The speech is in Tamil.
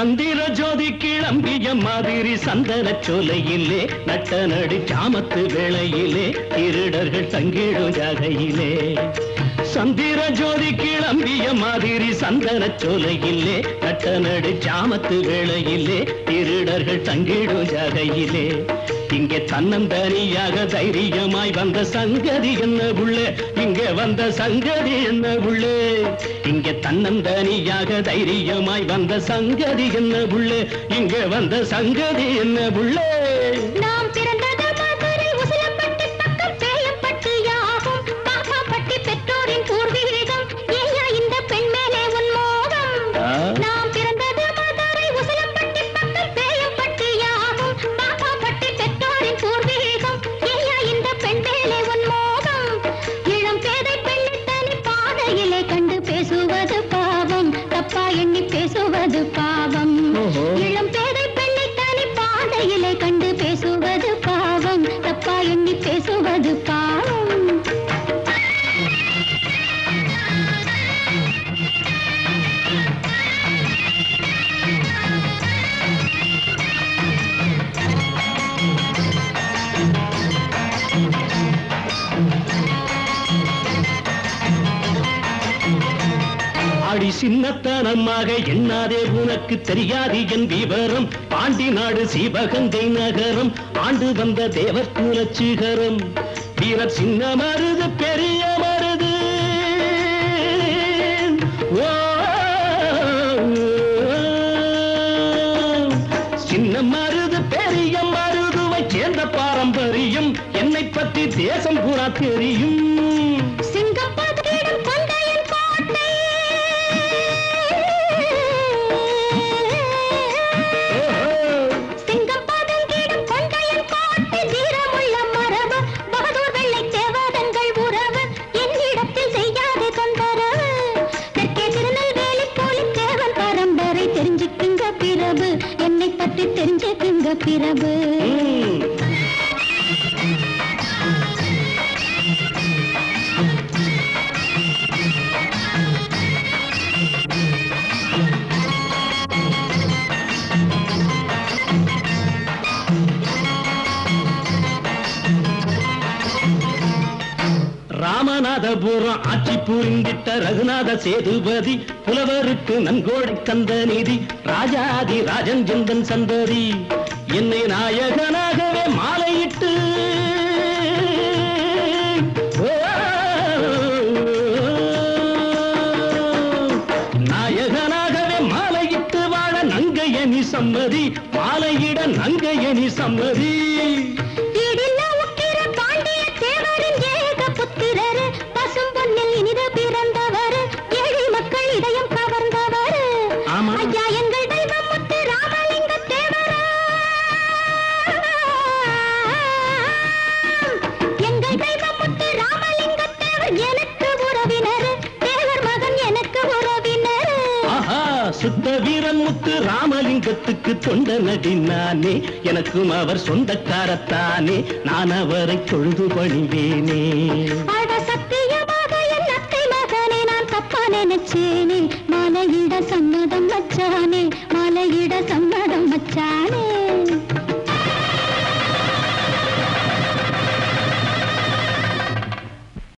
சந்திர ஜோதி கிளம்பிய மாதிரி சந்தன சோலையிலே நட்ட நடு சாமத்து வேளையிலே திருடர்கள் தங்கிடும் ஜாகையிலே சந்திர ஜோதி கிளம்பிய மாதிரி சந்தன சோலையிலே நட்ட நடு சாமத்து வேளையிலே திருடர்கள் தங்கிடும் ஜாகையிலே இங்கே தன்னந்தனியாக தைரியமாய் வந்த சங்கதி என்ன உள்ளே இங்கே வந்த சங்கதி என்ன உள்ளே இங்கே தன்னந்தனியாக தைரியமாய் வந்த சங்கதி என்ன உள்ளே இங்கே வந்த சங்கதி என்ன உள்ளே நாம் பிறந்தது மதுரை உசிலம்பட்டி பக்கம் பேயப்பட்டு யாகும் பாப்பாப்பட்டி பெற்றோரின் பூர்வீகம் ஏயா இந்த பெண் மேலே உன் மோகம் ஆ? நாம் பிறந்தது மதுரை உசிலம்பட்டி பக்கம் பேயப்பட்டு யாகும் பாப்பாப்பட்டி பெற்றோரின் பூர்வீகம் ஏயா இந்த பெண் மேலே உன் மோகம் இளம் பேதை பெண்ணை தனி பாதையிலே கண்டு பேசுவது பாவம் தப்பா எண்ணி பேசுவது பாவம் ஓஹோ. இளம் பேதை பெண்ணை தனி பாதையிலே கண்டு பேசுவது பாவம் தப்பா எண்ணி பேசுவது பாவம் ஆடி சின்னத்தனமாக எண்ணாதே உனக்கு தெரியாது என் விவரம் பாண்டி நாடு சிவகங்கை நகரம் ஆண்டு வந்த தேவர் குலச்சிகரம் வீரர் சின்ன மருது பெரிய மருது ஓ, சின்ன மருது பெரிய மருதுவை சேர்ந்த பாரம்பரியம் என்னை பற்றி தேசம் பூரா தெரியும் சிங்கப்பதிடம் கொண்டையன் கோட்டை சிங்கப்பதங்கிடம் கொண்டையன் கோட்டை வீரமுள்ள மரபு பகதூர் வெள்ளை தேவதங்கள் உறவு என்னிடத்தில் செய்யாது தொந்தரவு தெற்கே திருநெல்வேலி போலி தேவன் பரம்பரை தெரிஞ்சுக்குங்க பிரபு என்னை பற்றி தெரிஞ்சுக்குங்க பிரபு ம். ராமநாதபுரம் ஆட்சி புரிந்திட்ட ரகுநாத சேதுபதி புலவருக்கு நன்கோடி தந்த நிதி ராஜாதி ராஜன் ஜெந்தன் சந்ததி என்னை நாயகனாகவே மாலையிட்டு ஓ, நாயகனாகவே மாலையிட்டு வாழ நங்கையனி சம்மதி மாலையிட நங்கையனி சம்மதி வீடில்ல உக்கிர பாண்டிய தேவரின் ஏக புத்திரர் பசும்பொன்னில் இனித பிறந்தவர் ஏழை மக்கள் இதயம் கவர்ந்தவர் ஆமா. ஐயா எங்கள் தெய்வம் முத்து ராமலிங்க தேவரா எங்கள் தெய்வம் முத்து ராமலிங்க தேவர் எனக்கு உறவினர் தேவர் மகன் எனக்கு உறவினர் ஆஹா சுத்த வீரன் முத்து ராமலிங்கத்துக்கு தொண்ட நடி நானே எனக்கும் அவர் சொந்தக்காரத்தானே நான் அவரை தொழுது பணிவேனே அட சத்தியமாக என் அத்தை மகனே நான் தப்பா நினைச்சேனே மாலையிட சம்மதம் மச்சானே மாலையிட சம்மதம் மச்சானே